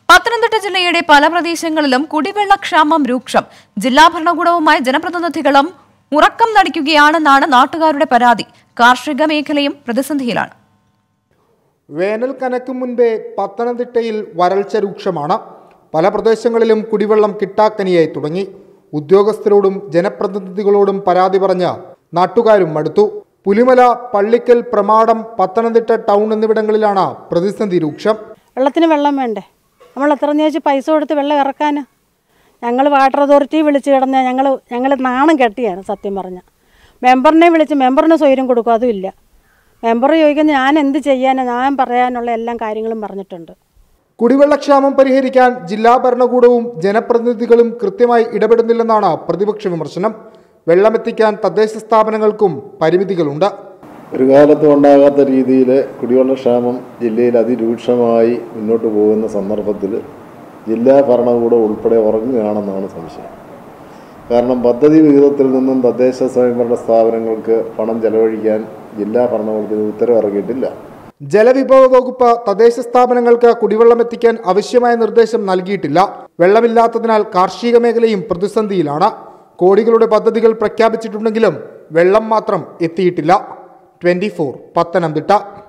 പത്തനംതിട്ട ജില്ലയുടെ പല പ്രദേശങ്ങളിലും കുടിവെള്ളക്ഷാമം രൂക്ഷം ജില്ലാ ഭരണകൂടവുമായി ജനപ്രതിനിധികളും ഉറക്കം നടിക്കുകയാണെന്നാണ് നാട്ടുകാരുടെ പരാതി കാർഷിക മേഖലയും പ്രതിസന്ധിയിലാണ് വേനൽ കനക്കും മുൻപേ പത്തനംതിട്ടയിൽ വരൾച്ച രൂക്ഷമാണ് പല പ്രദേശങ്ങളിലും കുടിവെള്ളം കിട്ടാക്കനിയായി തുടങ്ങി ഉദ്യോഗസ്ഥരോടും ജനപ്രതിനിധികളോടും പരാതി പറഞ്ഞ നാട്ടുകാരും മടുത്തു പുലിമല പള്ളിക്കൽ പ്രമാടം പത്തനംതിട്ട ടൗൺ എന്നിവിടങ്ങളിലാണ് പ്രതിസന്ധി രൂക്ഷം വെള്ളത്തിന് വെള്ളം വേണ്ടേ നമ്മൾ എത്ര ചേച്ചി പൈസ കൊടുത്ത് വെള്ളം ഇറക്കാൻ ഞങ്ങൾ വാട്ടർ അതോറിറ്റി വിളിച്ച് കിടന്ന ഞങ്ങൾ ഞങ്ങൾ നാണം കെട്ടിയാണ് സത്യം പറഞ്ഞ മെമ്പറിനെ വിളിച്ച് മെമ്പറിന് സ്വൈര്യം കൊടുക്കും അതും ഇല്ല മെമ്പർ ചോദിക്കുന്നത് ഞാൻ എന്ത് ചെയ്യാനാണ് ഞാൻ പറയാനുള്ള എല്ലാ കാര്യങ്ങളും പറഞ്ഞിട്ടുണ്ട് കുടിവെള്ളക്ഷാമം പരിഹരിക്കാൻ ജില്ലാ ഭരണകൂടവും ജനപ്രതിനിധികളും കൃത്യമായി ഇടപെടുന്നില്ലെന്നാണ് പ്രതിപക്ഷ വിമർശനം വെള്ളമെത്തിക്കാൻ തദ്ദേശ സ്ഥാപനങ്ങൾക്കും പരിമിതികളുണ്ട് ഒരു കാലത്തും ഉണ്ടാകാത്ത രീതിയിൽ കുടിവെള്ളക്ഷാമം ജില്ലയിൽ അതിരൂക്ഷമായി മുന്നോട്ട് പോകുന്ന സന്ദർഭത്തിൽ ജില്ലാ ഭരണകൂടം ഉൾപ്പെടെ ഉറങ്ങുകയാണെന്നാണ് സംശയം കാരണം പദ്ധതി വിഹിതത്തിൽ നിന്നും തദ്ദേശ സ്വയംഭരണ സ്ഥാപനങ്ങൾക്ക് പണം ചെലവഴിക്കാൻ ജില്ലാ ഭരണകൂടത്തിന് ഉത്തരവ് ഇറങ്ങിയിട്ടില്ല ജലവിഭവ വകുപ്പ് തദ്ദേശ സ്ഥാപനങ്ങൾക്ക് കുടിവെള്ളം എത്തിക്കാൻ ആവശ്യമായ നിർദ്ദേശം നൽകിയിട്ടില്ല വെള്ളമില്ലാത്തതിനാൽ കാർഷിക മേഖലയും പ്രതിസന്ധിയിലാണ് കോടികളുടെ പദ്ധതികൾ പ്രഖ്യാപിച്ചിട്ടുണ്ടെങ്കിലും വെള്ളം മാത്രം എത്തിയിട്ടില്ല ട്വന്റി പത്തനംതിട്ട